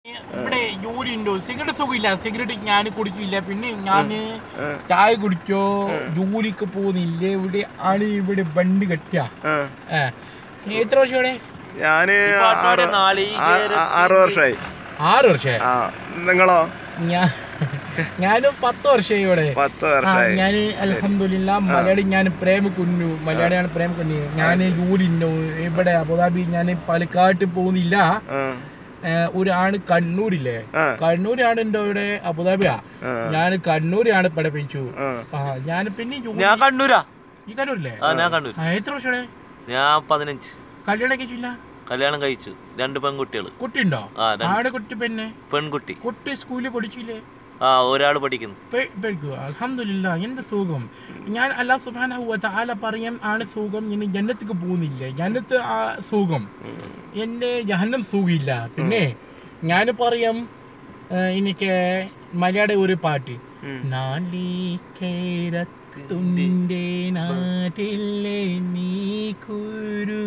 ഇവിടെ ജോലി ഉണ്ടോ സിഗരറ്റ് സുഖമില്ല സിഗരറ്റ് ഞാൻ കുടിക്കില്ല പിന്നെ ഞാൻ ചായ കുടിക്കോ ജോലിക്ക് പോകുന്നില്ല ഇവിടെ ആണ് ഇവിടെ ബണ്ട് കെട്ടിയ ആ. എത്ര വർഷം ഇവിടെ ഞാന് പാട്ട് ആറ് നാളെ ഈ ആ- ആ- ആറ് വർഷമായി ആറ് വർഷമായി ആ നിങ്ങളോ ഞാൻ ഞാനും പത്ത് വർഷമായി ഇവിടെ പത്ത് ആ, വർഷമായി ഞാന് അലഹമില്ല മലയാളി ഞാൻ പ്രേമിക്കുന്നു മലയാളിയാണ് പ്രേമിക്കുന്നു ഞാൻ ജോലി ഉണ്ടോ ഇവിടെ അബുദാബി ഞാൻ പാലക്കാട്ട് പോകുന്നില്ല ആ, ഏഹ് ഒരാണ് കണ്ണൂരില്ലേ ആ. കണ്ണൂരാണ് എന്റെ ഇവിടെ അബുദാബിയാ ആ. ഞാൻ കണ്ണൂരാണ് പഠിപ്പിച്ചു ആ. ആ ഞാൻ പിന്നെ ജോലി- ഞാൻ കണ്ണൂരാ ഈ കണ്ണൂരില്ലേ ആ ഞാൻ കണ്ണൂർ ആ, എത്ര വർഷമാണ് ഞാൻ പതിനഞ്ച് കല്യാണം കഴിച്ചില്ല കല്യാണം കഴിച്ചു രണ്ട് പെൺകുട്ടികൾ കുട്ടി ഉണ്ടോ ആ രണ്ട് ആടെ കുട്ടി പെണ്ണെ പെൺകുട്ടി കുട്ടി സ്കൂളിൽ പഠിച്ചില്ലേ ആ ഒരാൾ പഠിക്കുന്നു അലഹമില്ല എന്ത് സുഖം ഞാൻ അല്ലാ സുബാന ആല പറയാൻ ആണ് സുഖം ഇനി ജന്നത്തേക്ക് പോകുന്നില്ല ജന്നത്ത് ആ സുഖം എൻ്റെ ജഹന്നം സുഖമില്ല പിന്നെ ഞാൻ പറയാം ആ, എനിക്ക് മലയാള ഒരു പാട്ട് നാളിക്കേരത്തുൻ്റെ നാട്ടിലെ നീക്കൊരു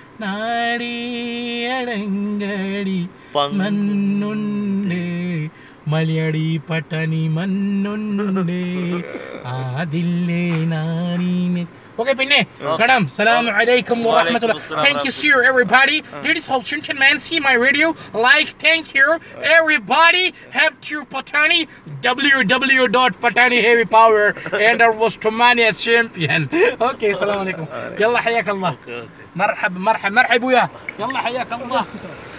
നാടിയടങ്കടി പങ് മണ്ണുണ്ട് മലയാളി പട്ടണി മണ്ണുണ്ട് അതില്ലേ നാനീന് ഓക്കെ പിന്നെ കാണാം സലാം അലൈക്കും വറഹ്മത്തുള്ളാഹി thank you see you everybody ladies and gentlemen see my video like thank you everybody have to patani www.patani heavy power and I was Tomania champion okay السلام عليكم يلا حياك الله مرحبا مرحبا مرحبا يا يلا حياك الله